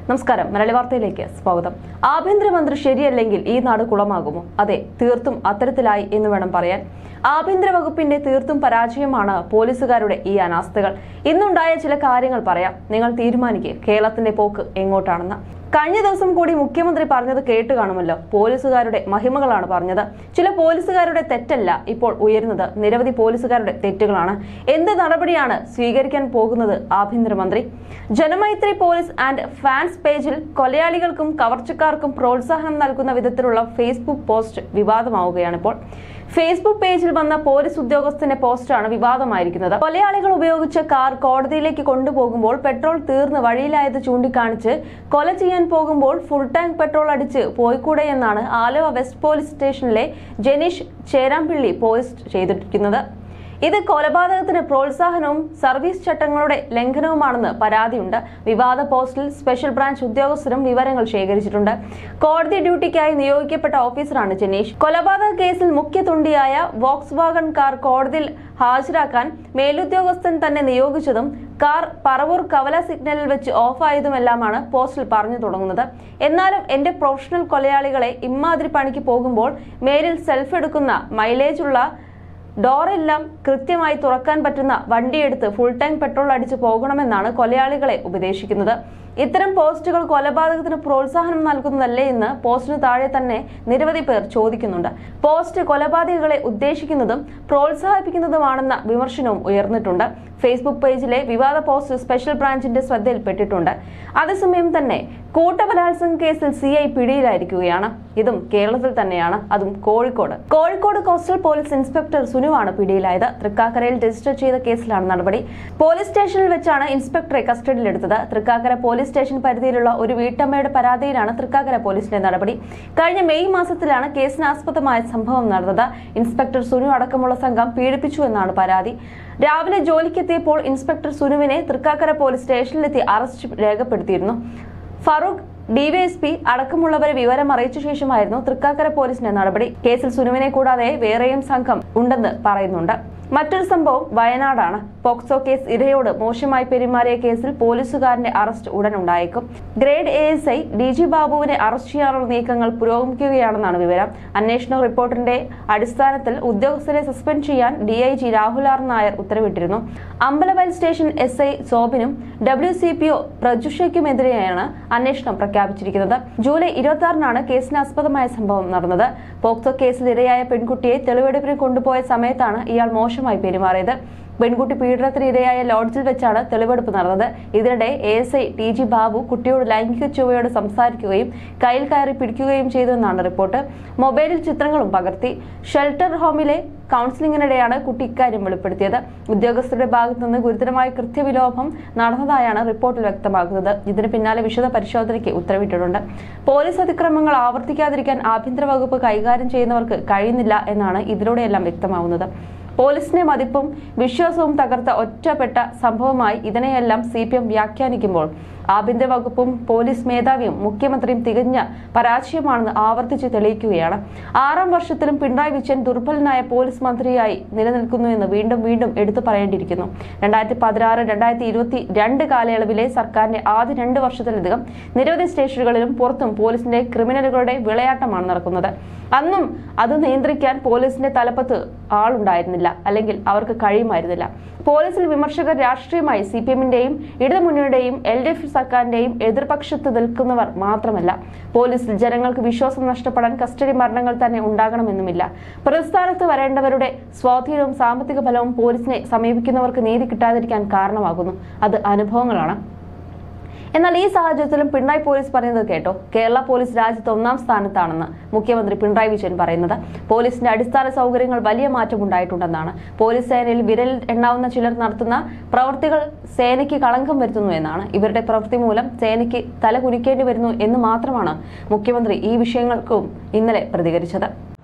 നമസ്കാരം മലയാളി വാർത്തയിലേക്ക് സ്വാഗതം ആഭ്യന്തരമന്ത്രി ശരിയല്ലെങ്കിൽ ഈ നാട് കുളമാകുമോ അതെ തീർത്തും അത്തരത്തിലായി എന്ന് വേണം പറയാൻ ആഭ്യന്തര വകുപ്പിന്റെ തീർത്തും പരാജയമാണ് പോലീസുകാരുടെ ഈ അനാസ്ഥകൾ ഇന്നുണ്ടായ ചില കാര്യങ്ങൾ പറയാം നിങ്ങൾ തീരുമാനിക്കുക കേരളത്തിന്റെ പോക്ക് എങ്ങോട്ടാണെന്ന് കഴിഞ്ഞ ദിവസം കൂടി മുഖ്യമന്ത്രി പറഞ്ഞത് കേട്ട് കാണുമല്ലോ പോലീസുകാരുടെ മഹിമകളാണ് പറഞ്ഞത് ചില പോലീസുകാരുടെ തെറ്റല്ല ഇപ്പോൾ ഉയരുന്നത് നിരവധി പോലീസുകാരുടെ തെറ്റുകളാണ് എന്ത് നടപടിയാണ് സ്വീകരിക്കാൻ പോകുന്നത് ആഭ്യന്തരമന്ത്രി ജനമൈത്രി പോലീസ് ആൻഡ് ഫാൻസ് പേജിൽ കൊലയാളികൾക്കും കവർച്ചക്കാർക്കും പ്രോത്സാഹനം നൽകുന്ന വിധത്തിലുള്ള ഫേസ്ബുക്ക് പോസ്റ്റ് വിവാദമാവുകയാണിപ്പോൾ ഫേസ്ബുക്ക് പേജിൽ വന്ന പോലീസ് ഉദ്യോഗസ്ഥന്റെ പോസ്റ്റാണ് വിവാദമായിരിക്കുന്നത് കൊലയാളികൾ ഉപയോഗിച്ച കാർ കോടതിയിലേക്ക് കൊണ്ടുപോകുമ്പോൾ പെട്രോൾ തീർന്ന് വഴിയിലായത് ചൂണ്ടിക്കാണിച്ച് കൊല ചെയ്യാൻ പോകുമ്പോൾ ഫുൾ ടാങ്ക് പെട്രോൾ അടിച്ച് പോയിക്കൂടെ എന്നാണ് ആലുവ വെസ്റ്റ് പോലീസ് സ്റ്റേഷനിലെ ജനീഷ് ചേരാമ്പിള്ളി പോസ്റ്റ് ചെയ്തിരിക്കുന്നത് ഇത് കൊലപാതകത്തിന് പ്രോത്സാഹനവും സർവീസ് ചട്ടങ്ങളുടെ ലംഘനവുമാണെന്ന് പരാതിയുണ്ട് വിവാദ പോസ്റ്റിൽ സ്പെഷ്യൽ ബ്രാഞ്ച് ഉദ്യോഗസ്ഥരും വിവരങ്ങൾ ശേഖരിച്ചിട്ടുണ്ട് കോടതി ഡ്യൂട്ടിക്കായി നിയോഗിക്കപ്പെട്ട ഓഫീസറാണ് ജനീഷ് കൊലപാതക കേസിൽ മുഖ്യ തുണ്ടിയായ വോക്സ് വാഗൺ കാർ കോടതിയിൽ ഹാജരാക്കാൻ മേലുദ്യോഗസ്ഥൻ തന്നെ നിയോഗിച്ചതും കാർ പറവൂർ കവല സിഗ്നലിൽ വെച്ച് ഓഫായതുമെല്ലാമാണ് പോസ്റ്റിൽ പറഞ്ഞു തുടങ്ങുന്നത് എന്നാലും എന്റെ പ്രൊഫഷണൽ കൊലയാളികളെ ഇമ്മാതിരി പണിക്ക് പോകുമ്പോൾ മേലിൽ സെൽഫ് എടുക്കുന്ന മൈലേജുള്ള ഡോറെല്ലാം കൃത്യമായി തുറക്കാൻ പറ്റുന്ന വണ്ടിയെടുത്ത് ഫുൾ ടാങ്ക് പെട്രോൾ അടിച്ച് പോകണമെന്നാണ് കൊലയാളികളെ ഉപദേശിക്കുന്നത് ഇത്തരം പോസ്റ്റുകൾ കൊലപാതകത്തിന് പ്രോത്സാഹനം നൽകുന്നതല്ലേ എന്ന് പോസ്റ്റിന് താഴെ തന്നെ നിരവധി പേർ ചോദിക്കുന്നുണ്ട് പോസ്റ്റ് കൊലപാതകികളെ ഉദ്ദേശിക്കുന്നതും പ്രോത്സാഹിപ്പിക്കുന്നതുമാണെന്ന വിമർശനവും ഉയർന്നിട്ടുണ്ട് ഫേസ്ബുക്ക് പേജിലെ വിവാദ പോസ്റ്റ് സ്പെഷ്യൽ ബ്രാഞ്ചിന്റെ ശ്രദ്ധയിൽപ്പെട്ടിട്ടുണ്ട് അതേസമയം തന്നെ കൂട്ടബലാത്സംഗ കേസിൽ സി ഐ പിടിയിലായിരിക്കുകയാണ് ഇതും കേരളത്തിൽ തന്നെയാണ് അതും Kozhikode Kozhikode coastal police inspector സുനുവാണ് പിടിയിലായത് തൃക്കാക്കരയിൽ രജിസ്റ്റർ ചെയ്ത കേസിലാണ് നടപടി പോലീസ് സ്റ്റേഷനിൽ വെച്ചാണ് ഇൻസ്പെക്ടറെ കസ്റ്റഡിയിലെടുത്തത് തൃക്കാക്കര പോലീസ് സ്റ്റേഷൻ പരിധിയിലുള്ള ഒരു വീട്ടമ്മയുടെ പരാതിയിലാണ് തൃക്കാക്കര പോലീസിന്റെ നടപടി കഴിഞ്ഞ മെയ് മാസത്തിലാണ് കേസിനാസ്പദമായ സംഭവം നടന്നത് ഇൻസ്പെക്ടർ സുനു അടക്കമുള്ള സംഘം പീഡിപ്പിച്ചു എന്നാണ് പരാതി രാവിലെ ജോലിക്കെത്തിയപ്പോൾ ഇൻസ്പെക്ടർ സുനുവിനെ തൃക്കാക്കര പോലീസ് സ്റ്റേഷനിലെത്തി അറസ്റ്റ് രേഖപ്പെടുത്തിയിരുന്നു ഫറൂഖ് ഡിവൈഎസ്പി അടക്കമുള്ളവരെ വിവരം അറിയിച്ച ശേഷമായിരുന്നു തൃക്കാക്കര പോലീസിന്റെ നടപടി കേസിൽ സുനുവിനെ കൂടാതെ വേറെയും സംഘം ഉണ്ടെന്ന് പറയുന്നുണ്ട് മറ്റൊരു സംഭവം വയനാടാണ് പോക്സോ കേസ് ഇരയോട് മോശമായി പെരുമാറിയ കേസിൽ പോലീസുകാരന്റെ അറസ്റ്റ് ഉടൻ ഉണ്ടായേക്കും grade A S I D G ബാബുവിനെ അറസ്റ്റ് ചെയ്യാനുള്ള നീക്കങ്ങൾ പുരോഗമിക്കുകയാണെന്നാണ് വിവരം അന്വേഷണ റിപ്പോർട്ടിന്റെ അടിസ്ഥാനത്തിൽ ഉദ്യോഗസ്ഥരെ സസ്പെൻഡ് ചെയ്യാൻ D I G Rahul R Nair ഉത്തരവിട്ടിരുന്നു അമ്പലവയൽ സ്റ്റേഷൻ എസ് ഐ സോബിനും ഡബ്ല്യു സി പി ഒ പ്രജുഷയ്ക്കുമെതിരെയാണ് അന്വേഷണം പ്രഖ്യാപിച്ചിരിക്കുന്നത് ജൂലൈ ഇരുപത്തി ആറിനാണ് കേസിനാസ്പദമായ സംഭവം നടന്നത് പോക്സോ കേസിൽ ഇരയായ പെൺകുട്ടിയെ തെളിവെടുപ്പിന് കൊണ്ടുപോയ സമയത്താണ് ഇയാൾ മോശമായി പെരുമാറിയത് പെൺകുട്ടി പീഡനത്തിന് ഇരയായ ലോഡ്ജിൽ വെച്ചാണ് തെളിവെടുപ്പ് നടന്നത് ഇതിനിടെ A S I T G Babu കുട്ടിയോട് ലൈംഗിക ചുവയോട് സംസാരിക്കുകയും കയ്യിൽ കയറി പിടിക്കുകയും ചെയ്തുവെന്നാണ് റിപ്പോർട്ട് മൊബൈലിൽ ചിത്രങ്ങളും പകർത്തി ഷെൽട്ടർ ഹോമിലെ കൗൺസിലിംഗിനിടെയാണ് കുട്ടി ഇക്കാര്യം വെളിപ്പെടുത്തിയത് ഉദ്യോഗസ്ഥരുടെ ഭാഗത്തു നിന്ന് ഗുരുതരമായ കൃത്യവിലോപം നടന്നതായാണ് റിപ്പോർട്ടിൽ വ്യക്തമാക്കുന്നത് ഇതിന് പിന്നാലെ വിശദ പരിശോധനയ്ക്ക് ഉത്തരവിട്ടിട്ടുണ്ട് പോലീസ് അതിക്രമങ്ങൾ ആവർത്തിക്കാതിരിക്കാൻ ആഭ്യന്തര വകുപ്പ് കൈകാര്യം ചെയ്യുന്നവർക്ക് കഴിയുന്നില്ല എന്നാണ് ഇതിലൂടെയെല്ലാം വ്യക്തമാവുന്നത് പോലീസിന്റെ മതിപ്പും വിശ്വാസവും തകർത്ത ഒറ്റപ്പെട്ട സംഭവമായി ഇതിനെയെല്ലാം സി പി എം വ്യാഖ്യാനിക്കുമ്പോൾ ആഭ്യന്തര വകുപ്പും പോലീസ് മേധാവിയും മുഖ്യമന്ത്രിയും തികഞ്ഞ പരാജയമാണെന്ന് ആവർത്തിച്ച് തെളിയിക്കുകയാണ് ആറാം വർഷത്തിലും പിണറായി വിജയൻ ദുർബലനായ പോലീസ് മന്ത്രിയായി നിലനിൽക്കുന്നു എന്ന് വീണ്ടും വീണ്ടും എടുത്തു പറയേണ്ടിയിരിക്കുന്നു രണ്ടായിരത്തി പതിനാറ് രണ്ടായിരത്തി ഇരുപത്തി രണ്ട് കാലയളവിലെ സർക്കാരിന്റെ ആദ്യ രണ്ട് വർഷത്തിലധികം നിരവധി സ്റ്റേഷനുകളിലും പുറത്തും പോലീസിന്റെ ക്രിമിനലുകളുടെ വിളയാട്ടമാണ് നടക്കുന്നത് അന്നും അത് നിയന്ത്രിക്കാൻ പോലീസിന്റെ തലപ്പത്ത് ആളുണ്ടായിരുന്നില്ല അല്ലെങ്കിൽ അവർക്ക് കഴിയുമായിരുന്നില്ല പോലീസിൽ വിമർശകർ രാഷ്ട്രീയമായി സി പി എമ്മിന്റെയും ഇടതുമുന്നണിയുടെയും എൽ ഡി എഫ് സർക്കാരിന്റെയും എതിർപക്ഷത്ത് നിൽക്കുന്നവർ മാത്രമല്ല പോലീസിൽ ജനങ്ങൾക്ക് വിശ്വാസം നഷ്ടപ്പെടാൻ കസ്റ്റഡി മരണങ്ങൾ തന്നെ ഉണ്ടാകണമെന്നുമില്ല പ്രതിസ്ഥാനത്ത് വരേണ്ടവരുടെ സ്വാധീനവും സാമ്പത്തിക ഫലവും പോലീസിനെ സമീപിക്കുന്നവർക്ക് നീതി കിട്ടാതിരിക്കാൻ കാരണമാകുന്നു അത് അനുഭവങ്ങളാണ് എന്നാൽ ഈ സാഹചര്യത്തിലും പിണറായി പോലീസ് പറയുന്നത് കേട്ടോ കേരള പോലീസ് രാജ്യത്ത് ഒന്നാം സ്ഥാനത്താണെന്ന് മുഖ്യമന്ത്രി പിണറായി വിജയൻ പറയുന്നത് പോലീസിന്റെ അടിസ്ഥാന സൗകര്യങ്ങൾ വലിയ മാറ്റം ഉണ്ടായിട്ടുണ്ടെന്നാണ് പോലീസ് സേനയിൽ വിരൽ എണ്ണാവുന്ന ചിലർ നടത്തുന്ന പ്രവർത്തികൾ സേനയ്ക്ക് കളങ്കം വരുത്തുന്നു എന്നാണ് ഇവരുടെ പ്രവൃത്തി മൂലം സേനയ്ക്ക് തല കുനിക്കേണ്ടി വരുന്നു എന്ന് മാത്രമാണ് മുഖ്യമന്ത്രി ഈ വിഷയങ്ങൾക്കും ഇന്നലെ പ്രതികരിച്ചത്